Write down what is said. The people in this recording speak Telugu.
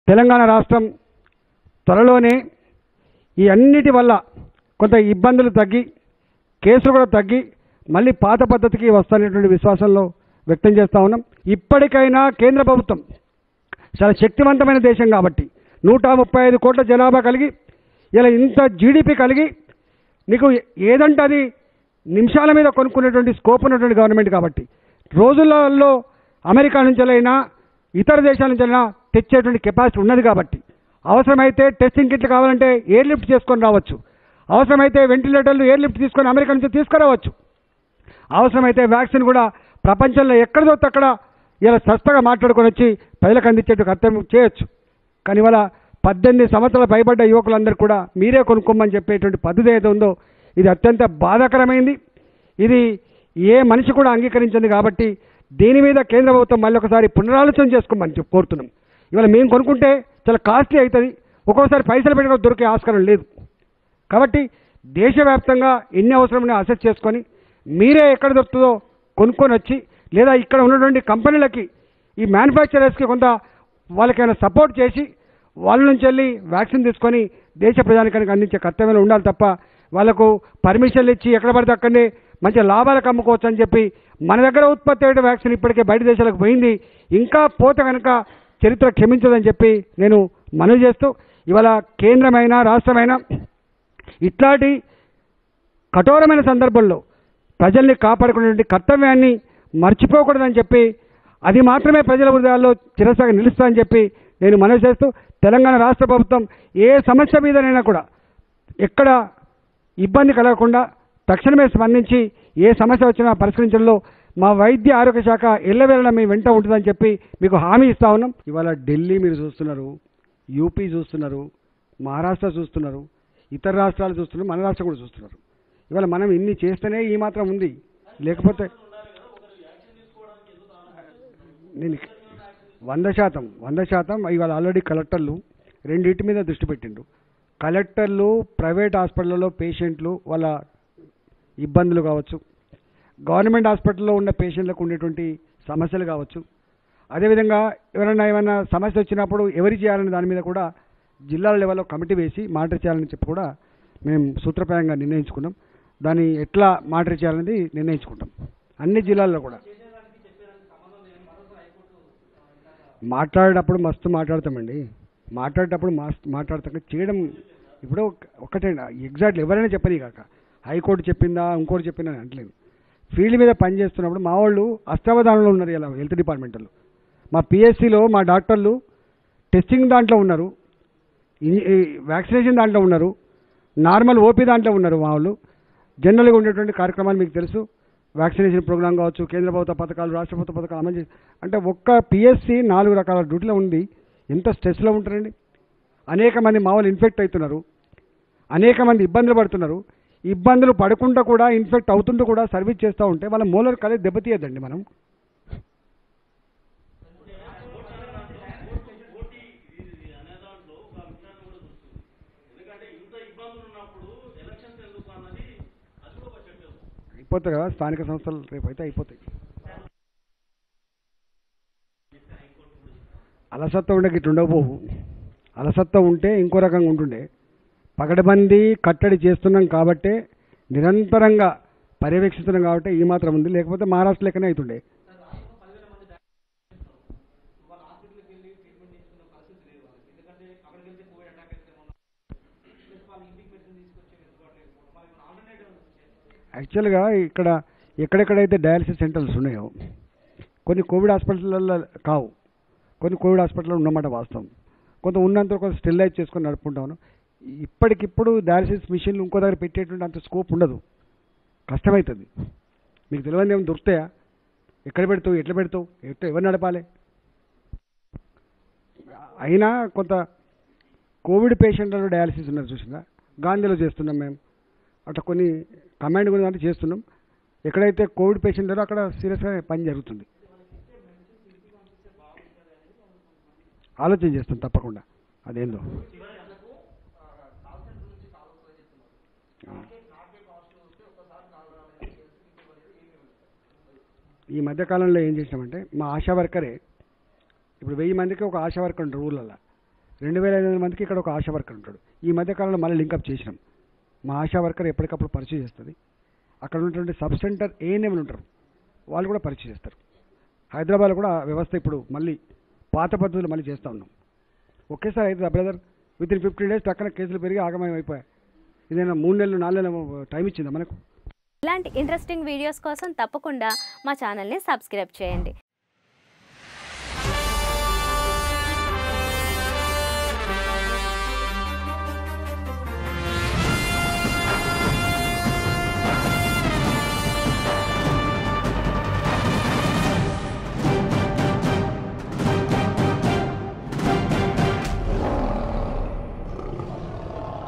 తెలంగాణ రాష్ట్రం త్వరలోనే ఈ అన్నిటి వల్ల కొంత ఇబ్బందులు తగ్గి కేసులు కూడా తగ్గి మళ్ళీ పాత పద్ధతికి వస్తానటువంటి విశ్వాసంలో వ్యక్తం చేస్తా ఉన్నాం ఇప్పటికైనా కేంద్ర ప్రభుత్వం చాలా శక్తివంతమైన దేశం కాబట్టి నూట ముప్పై ఐదు కోట్ల జనాభా కలిగి ఇలా ఇంత జీడిపి కలిగి నీకు ఏదంటే అది నిమిషాల మీద కొనుక్కునేటువంటి స్కోప్ ఉన్నటువంటి గవర్నమెంట్ కాబట్టి రోజులలో అమెరికా నుంచెలైనా ఇతర దేశాల నుంచెలైనా తెచ్చేటువంటి కెపాసిటీ ఉన్నది కాబట్టి అవసరమైతే టెస్టింగ్ కిట్లు కావాలంటే ఎయిర్ లిఫ్ట్ చేసుకొని రావచ్చు అవసరమైతే వెంటిలేటర్లు ఎయిర్ లిఫ్ట్ తీసుకొని అమెరికా నుంచి తీసుకురావచ్చు అవసరమైతే వ్యాక్సిన్ కూడా ప్రపంచంలో ఎక్కడ దొరికితే అక్కడ ఇలా సస్తగా మాట్లాడుకొని వచ్చి ప్రజలకు అందించేట్టు కర్తవ్యం చేయొచ్చు కానీ ఇవాళ పద్దెనిమిది సంవత్సరాల పైబడ్డ యువకులందరూ కూడా మీరే కొనుక్కోమని చెప్పేటువంటి పద్ధతి ఏదైతే ఉందో ఇది అత్యంత బాధాకరమైంది ఇది ఏ మనిషి కూడా అంగీకరించింది కాబట్టి దీని మీద కేంద్ర ప్రభుత్వం మళ్ళీ ఒకసారి పునరాలోచన చేసుకోమని చెప్పి కోరుతున్నాం ఇవాళ మేము కొనుక్కుంటే చాలా కాస్ట్లీ అవుతుంది ఒక్కోసారి పైసలు పెట్టి కూడా దొరికే ఆస్కారం లేదు కాబట్టి దేశవ్యాప్తంగా ఎన్ని అవసరమైన అసెస్ చేసుకొని మీరే ఎక్కడ దొరుకుతుందో కొనుక్కొని వచ్చి లేదా ఇక్కడ ఉన్నటువంటి కంపెనీలకి ఈ మ్యానుఫ్యాక్చరర్స్కి కొంత వాళ్ళకైనా సపోర్ట్ చేసి వాళ్ళ నుంచి వెళ్ళి వ్యాక్సిన్ తీసుకొని దేశ ప్రజానికానికి అందించే కర్తవ్యంలో ఉండాలి తప్ప వాళ్ళకు పర్మిషన్లు ఇచ్చి ఎక్కడ పడితే అక్కడనే మంచి లాభాలకు అమ్ముకోవచ్చు అని చెప్పి మన దగ్గర ఉత్పత్తి అయ్యే వ్యాక్సిన్ ఇప్పటికే బయట దేశాలకు పోయింది ఇంకా పోతే కనుక చరిత్ర క్షమించదని చెప్పి నేను మనవి చేస్తూ ఇవాళ కేంద్రమైన రాష్ట్రమైన ఇట్లాంటి కఠోరమైన సందర్భంలో ప్రజల్ని కాపాడుకునే కర్తవ్యాన్ని మర్చిపోకూడదని చెప్పి అది మాత్రమే ప్రజల హృదయాల్లో చిరస్థాయిగా నిలుస్తుందని చెప్పి నేను మనవి చేస్తూ తెలంగాణ రాష్ట్ర ప్రభుత్వం ఏ సమస్య మీదనైనా కూడా ఎక్కడ ఇబ్బంది కలగకుండా తక్షణమే స్పందించి ఏ సమస్య వచ్చినా పరిష్కరించడంలో మా వైద్య ఆరోగ్య శాఖ ఎల్లవేళలా మీ వెంట ఉంటుందని చెప్పి మీకు హామీ ఇస్తా ఉన్నాం ఇవాళ ఢిల్లీ మీరు చూస్తున్నారు యూపీ చూస్తున్నారు మహారాష్ట్ర చూస్తున్నారు ఇతర రాష్ట్రాలు చూస్తున్నారు మన రాష్ట్రం కూడా చూస్తున్నారు ఇవాళ మనం ఇన్ని చేస్తేనే ఈ మాత్రం ఉంది లేకపోతే నేను ఇక- వంద శాతం వంద శాతం ఇవాళ ఆల్రెడీ కలెక్టర్లు రెండింటి మీద దృష్టి పెట్టిండు కలెక్టర్లు ప్రైవేట్ హాస్పిటల్లో పేషెంట్లు వాళ్ళ ఇబ్బందులు కావచ్చు గవర్నమెంట్ హాస్పిటల్లో ఉన్న పేషెంట్లకు ఉండేటువంటి సమస్యలు కావచ్చు అదేవిధంగా ఎవరైనా ఏమైనా సమస్య వచ్చినప్పుడు ఎవరి చేయాలనే దాని మీద కూడా జిల్లాల లెవెల్లో కమిటీ వేసి మానిటర్ చేయాలని చెప్పి కూడా మేము సూత్రప్రాయంగా నిర్ణయించుకున్నాం దాన్ని ఎట్లా మానిటర్ చేయాలనేది నిర్ణయించుకుంటాం అన్ని జిల్లాల్లో కూడా మాట్లాడేటప్పుడు మస్తు మాట్లాడతామండి మాట్లాడేటప్పుడు మస్తు మాట్లాడతాం కానీ చేయడం ఇప్పుడు ఒకటే ఎగ్జాక్ట్లీ ఎవరైనా చెప్పని కాక హైకోర్టు చెప్పిందా ఇంకోటి చెప్పిందా అని అంటలేదు ఫీల్డ్ మీద పనిచేస్తున్నప్పుడు మా వాళ్ళు అష్టావధానంలో ఉన్నారు ఇలా హెల్త్ డిపార్ట్మెంట్లో మా పిఎస్సిలో మా డాక్టర్లు టెస్టింగ్ దాంట్లో ఉన్నారు ఇన్- ఈ వ్యాక్సినేషన్ దాంట్లో ఉన్నారు నార్మల్ ఓపీ దాంట్లో ఉన్నారు మా వాళ్ళు జనరల్గా ఉండేటువంటి కార్యక్రమాలు మీకు తెలుసు వ్యాక్సినేషన్ ప్రోగ్రామ్ కావచ్చు కేంద్ర ప్రభుత్వ పథకాలు రాష్ట్ర ప్రభుత్వ పథకాలు అమలు చేసి అంటే ఒక్క పిఎస్సి నాలుగు రకాల డ్యూటీలో ఉంది ఎంత స్ట్రెస్లో ఉంటారండి అనేక మంది మామూలు ఇన్ఫెక్ట్ అవుతున్నారు అనేక మంది ఇబ్బందులు పడుతున్నారు ఇబ్బందులు పడకుండా కూడా ఇన్ఫెక్ట్ అవుతుంటూ కూడా సర్వీస్ చేస్తూ ఉంటే వాళ్ళ మూలర్ కలే దెబ్బతీయద్దండి మనం అయిపోతాయి కదా స్థానిక సంస్థలు రేపు అయితే అయిపోతాయి అలసత్వం ఉండే ఇట్లా ఉండకపోవు అలసత్వం ఉంటే ఇంకో రకంగా ఉంటుండే పగడబందీ కట్టడి చేస్తున్నాం కాబట్టే నిరంతరంగా పర్యవేక్షిస్తున్నాం కాబట్టి ఈ మాత్రం ఉంది లేకపోతే మహారాష్ట్ర లెక్కనే అవుతుండే యాక్చువల్గా ఇక్కడ ఎక్కడెక్కడైతే డయాలసిస్ సెంటర్స్ ఉన్నాయో కొన్ని కోవిడ్ హాస్పిటల్లో కావు కొన్ని కోవిడ్ హాస్పిటల్లో ఉన్నమాట వాస్తవం కొంత ఉన్నంత కొంత స్టెరిలైజ్ చేసుకొని నడుపుకుంటాను ఇప్పటికిప్పుడు డయాలసిస్ మిషన్లు ఇంకో దగ్గర పెట్టేటువంటి అంత స్కోప్ ఉండదు కష్టమవుతుంది మీకు తెలియని ఏమైనా దొరుకుతాయా ఎక్కడ పెడతావు ఎట్లా పెడతావు ఎట్లా ఎవరు నడపాలి అయినా కొంత కోవిడ్ పేషెంట్లలో డయాలసిస్ ఉన్నారు చూసిందా గాంధీలో చేస్తున్నాం మేము అట్లా కొన్ని కమాండ్ గురించి అంటే చేస్తున్నాం ఎక్కడైతే కోవిడ్ పేషెంట్ లేరో అక్కడ సీరియస్గా పని జరుగుతుంది ఆలోచన చేస్తాం తప్పకుండా అదేందో ఈ మధ్యకాలంలో ఏం చేసినామంటే మా ఆశా వర్కరే ఇప్పుడు వెయ్యి మందికి ఒక ఆశా వర్కర్ ఉంటారు ఊళ్ళల్లో రెండు వేల ఐదు వందల మందికి ఇక్కడ ఒక ఆశా వర్కర్ ఉంటాడు ఈ మధ్య కాలంలో మళ్ళీ లింకప్ చేసినాం మా ఆశా వర్కర్ ఎప్పటికప్పుడు పరిచయం చేస్తుంది అక్కడ ఉన్నటువంటి సబ్ సెంటర్ ఏఎన్ఎంలు ఉంటారు వాళ్ళు కూడా పరిచయం చేస్తారు హైదరాబాద్లో కూడా ఆ వ్యవస్థ ఇప్పుడు మళ్ళీ పాత పద్ధతులు మళ్ళీ చేస్తూ ఉన్నాం ఒకేసారి అవుతుందా brother within fifty days పక్కన కేసులు పెరిగి ఆగమయం అయిపోయాయి ఇదేనా మూడు నెలలు నాలుగు నెలలు టైం ఇచ్చిందా మనకు ఇలాంటి ఇంట్రెస్టింగ్ వీడియోస్ కోసం తప్పకుండా మా ఛానల్ని సబ్స్క్రైబ్ చేయండి